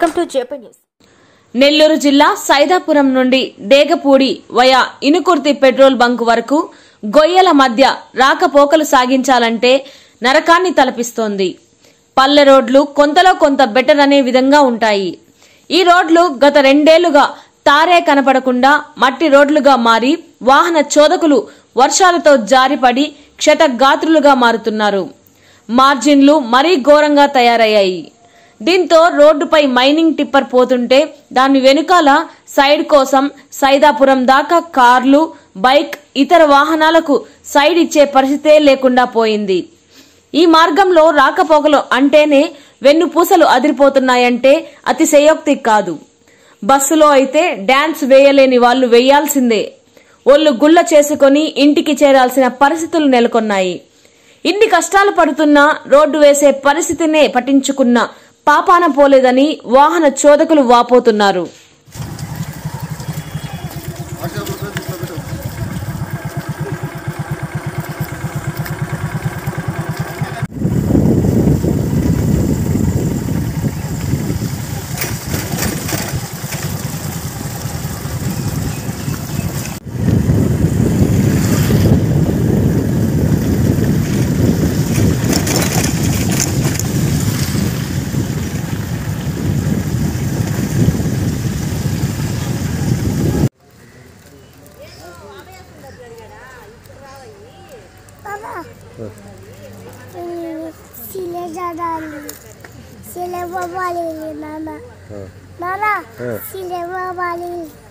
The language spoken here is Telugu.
Welcome to JP news Nellore జిల్లా సైదాపురం నుండి Degapudi via Inukurthi petrol bunk వరకు గొయ్యల మధ్య రాకపోకలు సాగించాలంటే నరకాన్ని తలపిస్తోంది పల్లె రోడ్లు కొంతలో కొంత బెటర్ అనే విధంగా ఉంటాయి ఈ రోడ్లు గత రెండేళ్లుగా తారే కనపడకుండా మట్టి రోడ్లుగా మారి వాహన చోదకులు వర్షాలతో జారిపడి క్షతగాత్రులుగా మారుతున్నారు మార్జిన్లు మరీ ఘోరంగా తయారయ్యాయి దీంతో రోడ్డుపై మైనింగ్ టిప్పర్ పోతుంటే దాని వెనుకాల సైడ్ కోసం సైదాపురం దాకా కార్లు బైక్ ఇతర వాహనాలకు సైడ్ ఇచ్చే పరిస్థితే లేకుండా పోయింది ఈ మార్గంలో రాకపోకలు అంటేనే వెన్నుపూసలు అదిరిపోతున్నాయంటే అతిశయోక్తి కాదు బస్సులో అయితే డాన్స్ వేయలేని వాళ్ళు వేయాల్సిందే ఒళ్ళు గుల్ల చేసుకొని ఇంటికి చేరాల్సిన పరిస్థితులు నెలకొన్నాయి ఇన్ని కష్టాలు పడుతున్నా రోడ్డు వేసే పరిస్థితినే పట్టించుకున్న పాపాన పోలేదని వాహన చోదకులు వాపోతున్నారు Baba. Sile jadali. Sile babali nana. Nana. Sile babali.